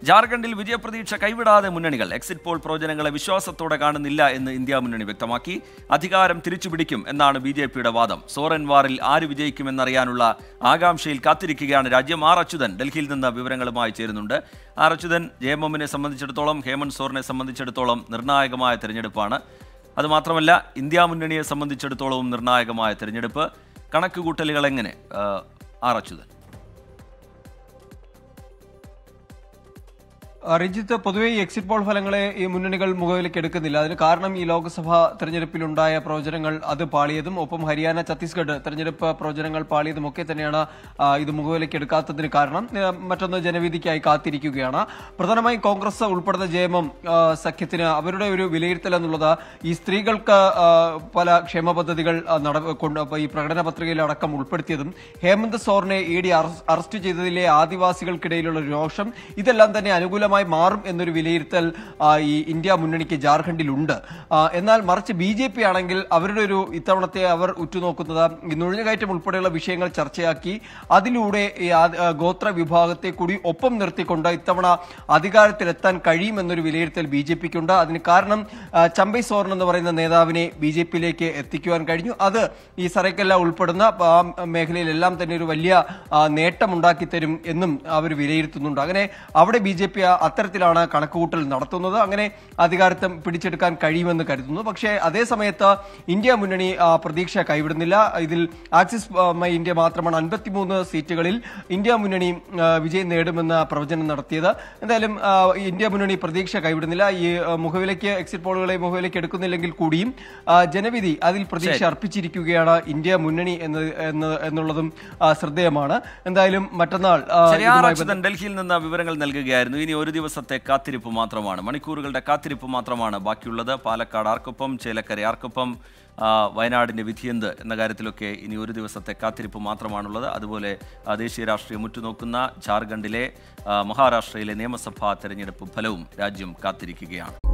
ജാർഖണ്ഡിൽ വിജയപ്രതീക്ഷ കൈവിടാതെ മുന്നണികൾ എക്സിറ്റ് പോൾ പ്രവചനങ്ങളെ വിശ്വാസത്തോടെ കാണുന്നില്ല എന്ന് ഇന്ത്യ മുന്നണി വ്യക്തമാക്കി അധികാരം തിരിച്ചുപിടിക്കും എന്നാണ് ബി ജെ പിയുടെ വാദം സോറൻവാറിൽ ആര് വിജയിക്കുമെന്നറിയാനുള്ള ആകാംക്ഷയിൽ കാത്തിരിക്കുകയാണ് രാജ്യം ആർ അച്യുതൻ ഡൽഹിയിൽ നിന്ന് വിവരങ്ങളുമായി ചേരുന്നുണ്ട് ആർ അച്യുതൻ ജെ എം എമ്മിനെ സംബന്ധിച്ചിടത്തോളം ഹേമന്ത് സോറിനെ സംബന്ധിച്ചിടത്തോളം നിർണായകമായ തെരഞ്ഞെടുപ്പാണ് അതുമാത്രമല്ല ഇന്ത്യ മുന്നണിയെ സംബന്ധിച്ചിടത്തോളവും നിർണായകമായ തെരഞ്ഞെടുപ്പ് കണക്കുകൂട്ടലുകൾ എങ്ങനെ ആ, ആർ അച്യുതൻ ആ, രഞ്ജിത്ത് പൊതുവെ ഈ എക്സിറ്റ് പോൾ ഫലങ്ങളെ ഈ മുന്നണികൾ മുഖവിലേക്ക് എടുക്കുന്നില്ല അതിന് കാരണം ഈ ലോക്സഭാ തെരഞ്ഞെടുപ്പിലുണ്ടായ പ്രവചനങ്ങൾ അത് പാളിയതും ഒപ്പം ഹരിയാന ഛത്തീസ്ഗഡ് തെരഞ്ഞെടുപ്പ് പ്രവചനങ്ങൾ പാളിയതും ഒക്കെ തന്നെയാണ് ആ, ഇത് മുഖവിലേക്ക് എടുക്കാത്തതിന് കാരണം ആ, മറ്റൊന്ന് ജനവിധിക്കായി കാത്തിരിക്കുകയാണ് പ്രധാനമായും കോൺഗ്രസ് ഉൾപ്പെടുന്ന ജയമം സഖ്യത്തിന് അവരുടെ ഒരു വിലയിരുത്തൽ എന്നുള്ളത് ഈ സ്ത്രീകൾക്ക് ആ, പല ക്ഷേമ പദ്ധതികൾ ആ, നട- കൊണ്ട് ഈ പ്രകടന പത്രികയിൽ അടക്കം ഉൾപ്പെടുത്തിയതും ഹേമന്ത് സോറിനെ ഇ ഡി അറസ്റ്റ് ചെയ്തതിലെ ആദിവാസികൾക്കിടയിലുള്ള രോഷം ഇതെല്ലാം തന്നെ അനുകൂലമായി മാറും എന്നൊരു വിലയിരുത്തൽ ആ, ഈ ഇന്ത്യ മുന്നണിക്ക് ജാർഖണ്ഡിലുണ്ട് ആ, എന്നാൽ മറിച്ച് ബി ജെ പി ആണെങ്കിൽ അവരുടെ ഒരു ഇത്തവണത്തെ അവർ ഉറ്റുനോക്കുന്നത് ഈ നുഴഞ്ഞുകയറ്റം ഉൾപ്പെടെയുള്ള വിഷയങ്ങൾ ചർച്ചയാക്കി അതിലൂടെ ഈ ആ- ആ, ഗോത്ര വിഭാഗത്തെ കൂടി ഒപ്പം നിർത്തിക്കൊണ്ട് ഇത്തവണ അധികാരത്തിലെത്താൻ കഴിയുമെന്നൊരു വിലയിരുത്തൽ ബി ജെ പിക്കുണ്ട് അതിന് കാരണം ആ, ചമ്പൈ സോറൻ എന്ന് പറയുന്ന നേതാവിനെ ബി ജെ പിയിലേക്ക് എത്തിക്കുവാൻ കഴിഞ്ഞു അത് ഈ സറൈക്കല്ല ഉൾപ്പെടുന്ന ആ മേഖലയിലെല്ലാം തന്നെ ഒരു വലിയ ആ, നേട്ടമുണ്ടാക്കി തരും എന്നും അവർ വിലയിരുത്തുന്നുണ്ട് അങ്ങനെ അവിടെ ബി ജെ പി അത്തരത്തിലാണ് കണക്കുകൂട്ടൽ നടത്തുന്നത് അങ്ങനെ അധികാരത്തെ പിടിച്ചെടുക്കാൻ കഴിയുമെന്ന് കരുതുന്നു പക്ഷേ അതേ സമയത്ത് ഇന്ത്യ മുന്നണി ആ, പ്രതീക്ഷ കൈവിടുന്നില്ല ഇതിൽ ആക്സിസ് ആ, മൈ ഇന്ത്യ മാത്രമാണ് അൻപത്തിമൂന്ന് സീറ്റുകളിൽ ഇന്ത്യ മുന്നണി ആ, വിജയം നേടുമെന്ന പ്രവചനം നടത്തിയത് എന്തായാലും ആ, ഇന്ത്യ മുന്നണി പ്രതീക്ഷ കൈവിടുന്നില്ല ഈ ആ, മുഖവിലേക്ക് എക്സിറ്റ് പോളുകളെ മുഖവിലേക്ക് എടുക്കുന്നില്ലെങ്കിൽ കൂടിയും ആ, ജനവിധി അതിൽ പ്രതീക്ഷ അർപ്പിച്ചിരിക്കുകയാണ് ഇന്ത്യ മുന്നണി എന്ന് എന്ന് എന്നുള്ളതും ആ, ശ്രദ്ധേയമാണ് എന്തായാലും മറ്റന്നാൾ ആ, ശരി ആർ ഇതുമായി അച്യുതൻ ഡൽഹിയിൽ നിന്ന് വിവരങ്ങൾ നൽകുകയായിരുന്നു ഇനി ഒരു ദിവസത്തെ കാത്തിരിപ്പ് മാത്രമാണ് മണിക്കൂറുകളുടെ കാത്തിരിപ്പ് മാത്രമാണ് ബാക്കിയുള്ളത് പാലക്കാട് ആർക്കൊപ്പം ചേലക്കര ആർക്കൊപ്പം ആ, വയനാടിന്റെ വിധിയെന്ത് എന്ന കാര്യത്തിലൊക്കെ ഇനി ഒരു ദിവസത്തെ കാത്തിരിപ്പ് മാത്രമാണുള്ളത് അതുപോലെ ആ, ദേശീയ രാഷ്ട്രീയം ഉറ്റുനോക്കുന്ന ജാർഖണ്ഡിലെ ആ, മഹാരാഷ്ട്രയിലെ നിയമസഭാ തെരഞ്ഞെടുപ്പ് ഫലവും രാജ്യം കാത്തിരിക്കുകയാണ്